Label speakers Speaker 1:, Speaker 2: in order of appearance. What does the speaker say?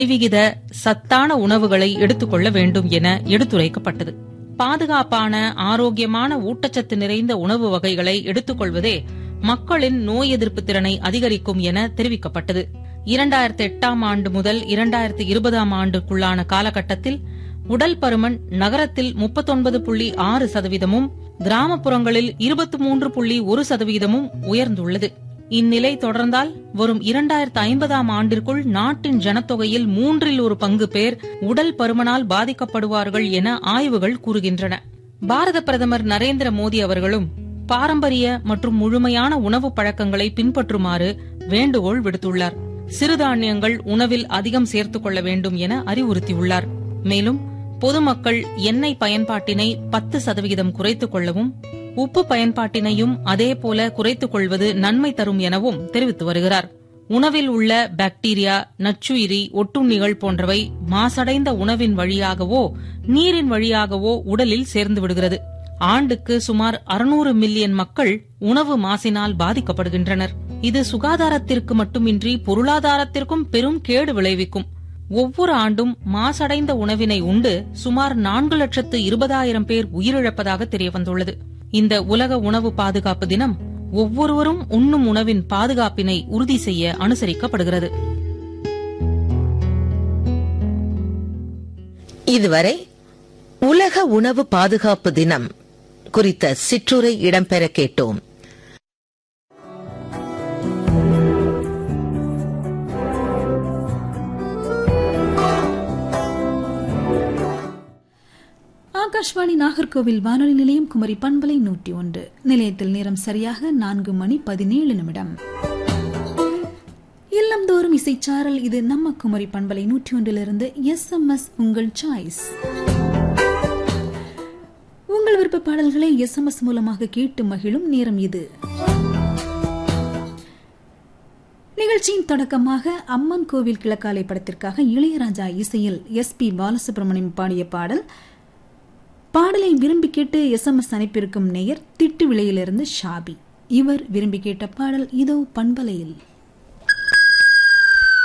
Speaker 1: விகித சத்தான உணவுகளை எடுத்துக்கொள்ள வேண்டும் என எடுத்துரைக்கப்பட்டது பாதுகாப்பான ஆரோக்கியமான ஊட்டச்சத்து நிறைந்த உணவு வகைகளை எடுத்துக்கொள்வதே மக்களின் நோய் எதிர்ப்பு திறனை அதிகரிக்கும் என தெரிவிக்கப்பட்டது இரண்டாயிரத்தி எட்டாம் ஆண்டு முதல் இரண்டாயிரத்தி இருபதாம் ஆண்டுக்குள்ளான காலகட்டத்தில் உடல் பருமன் நகரத்தில் முப்பத்தொன்பது புள்ளி ஆறு சதவீதமும் கிராமப்புறங்களில் இருபத்தி மூன்று புள்ளி ஒரு சதவீதமும் உயர்ந்துள்ளது இந்நிலை தொடர்ந்தால் வரும் இரண்டாயிரத்து ஐம்பதாம் ஆண்டிற்குள் நாட்டின் ஜனத்தொகையில் மூன்றில் ஒரு பங்கு பேர் உடல் பருமனால் பாதிக்கப்படுவார்கள் என ஆய்வுகள் கூறுகின்றன பாரத பிரதமர் நரேந்திர மோடி அவர்களும் பாரம்பரிய மற்றும் முழுமையான உணவு பழக்கங்களை பின்பற்றுமாறு வேண்டுகோள் விடுத்துள்ளார் சிறுதானியங்கள் உணவில் அதிகம் சேர்த்துக் கொள்ள வேண்டும் என அறிவுறுத்தியுள்ளார் மேலும் பொதுமக்கள் எண்ணெய் பயன்பாட்டினை பத்து சதவிகிதம் குறைத்துக் கொள்ளவும் உப்பு பயன்பாட்டினையும் அதேபோல குறைத்துக் கொள்வது நன்மை தரும் எனவும் தெரிவித்து வருகிறார் உணவில் உள்ள பாக்டீரியா நச்சுயிரி ஒட்டுண்ணிகள் போன்றவை மாசடைந்த உணவின் வழியாகவோ நீரின் வழியாகவோ உடலில் சேர்ந்து விடுகிறது ஆண்டுக்கு சுமார் அறுநூறு மில்லியன் மக்கள் உணவு மாசினால் பாதிக்கப்படுகின்றனர் இது சுகாதாரத்திற்கு மட்டுமின்றி பொருளாதாரத்திற்கும் பெரும் கேடு விளைவிக்கும் ஒவ்வொரு ஆண்டும் மாசடைந்த உணவினை உண்டு சுமார் நான்கு லட்சத்து இருபதாயிரம் பேர் உயிரிழப்பதாக தெரியவந்துள்ளது இந்த உலக உணவு பாதுகாப்பு தினம் ஒவ்வொருவரும் உண்ணும் உணவின் பாதுகாப்பினை உறுதி செய்ய அனுசரிக்கப்படுகிறது
Speaker 2: இதுவரை உலக உணவு பாதுகாப்பு தினம் குறித்த சிற்றுரை இடம்பெற கேட்டோம்
Speaker 3: ஆகாஷ்வாணி நாகர்கோவில் வானொலி நிலையம் குமரி பண்பலை நூற்றி ஒன்று நிலையத்தில் நேரம் சரியாக நான்கு மணி பதினேழு நிமிடம் இல்லந்தோறும் இசைச்சாரல் இது நம்ம குமரி பண்பலை நூற்றி ஒன்றிலிருந்து எஸ் எம் எஸ் உங்கள் சாய்ஸ் உங்கள் விருப்ப பாடல்களை எஸ் எம் எஸ் மூலமாக கேட்டு மகிழும் நேரம் இது நிகழ்ச்சியின் தொடக்கமாக அம்மன் கோவில் கிழக்காலை படத்திற்காக இளையராஜா இசையில் எஸ் பி பாலசுப்ரமணியம் பாடிய பாடல் பாடலை விரும்பி கேட்டு எஸ் எம் எஸ் அனுப்பியிருக்கும் நேயர் திட்டு விலையிலிருந்து ஷாபி இவர் விரும்பி கேட்ட பாடல் இதோ பண்பலையில்